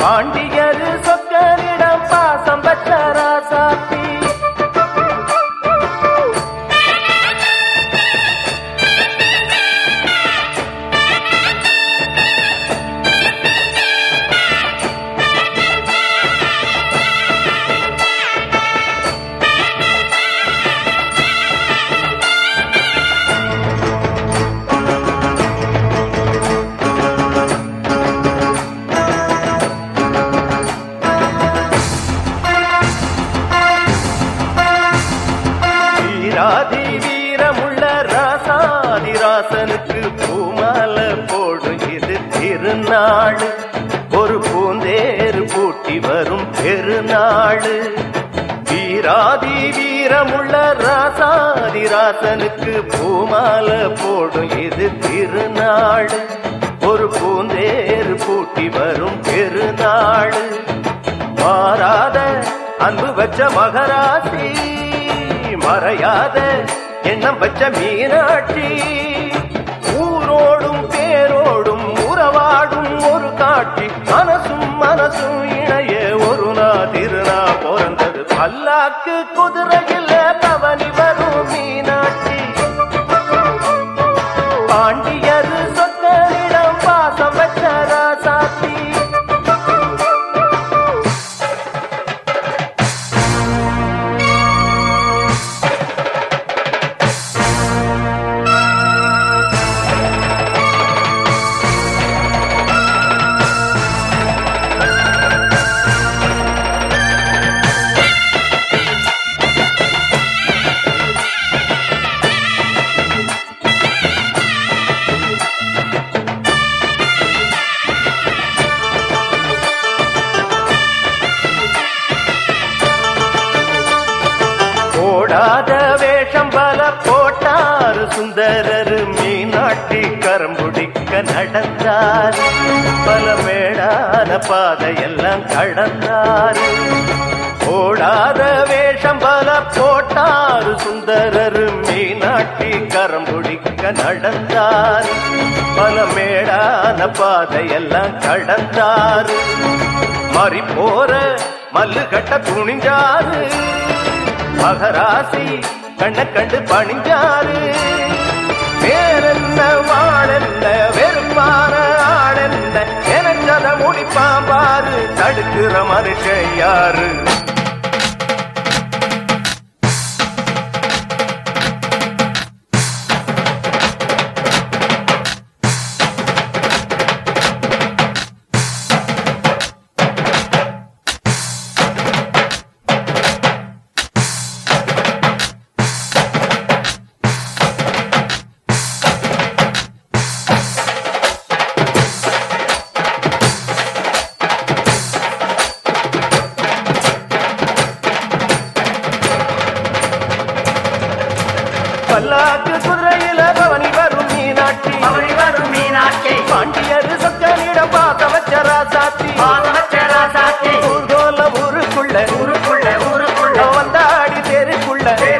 பாண்டியரு சொக்கரிடம் பாசம் பெற்ற ராசாத்தி வீராதி வீரமுள்ள ராசாதி ராசனுக்கு பூமால போடும் இது திருநாள் ஒரு பூந்தேறு பூட்டி வரும் பெருநாள் வீராதி வீரமுள்ள ராசாதி ராசனுக்கு பூமால போடும் இது திருநாள் ஒரு பூந்தேறு பூட்டி வரும் பெருநாள் மாறாத அன்பு வச்ச மகராசி மறையாத எண்ணம் வச்ச மீனாட்சி ஊரோடும் பேரோடும் உறவாடும் ஒரு காட்சி மனசும் மனசும் இணைய ஒரு நா திருநா பிறந்தது பல்லாக்கு குதிரையில் பவனி வரும் மீனாட்சி பாண்டியர் சொற்களிடம் பாசம் வச்ச ராசாத்தி போடாத வேஷம் பல போட்டாரு சுந்தரரு மீனாட்டி கரம்புடிக்க நடந்தார் பல மேடான பாதையெல்லாம் கடந்தார் போடாத வேஷம் பல போட்டாரு சுந்தரரு மீனாட்டி கரம்புடிக்க நடந்தார் பல மேடான பாதையெல்லாம் கடந்தார் மாறி போற மல்லு கட்ட துணிஞ்சாரு மகராசி கண்ண கண்டு பணிஞ்சாரு வேறென்ன வாழென்ன வெறுப்பான ஆடென்ன எனச்சத முடிப்பான் பாரு தடுக்கிற மனுஷன் யாரு பல்லாக்கு குதிரையில பவனி வரும் மீனாட்சி அவனி வரும் மீனாட்சி பாண்டியர் சொக்கனிடம் பார்த்த வச்ச ராசாத்தி பாதவச்சரா சாத்தி ஊர்கோல ஊருக்குள்ள ஊருக்குள்ள ஊருக்குள்ள வந்தாடி தெருக்குள்ள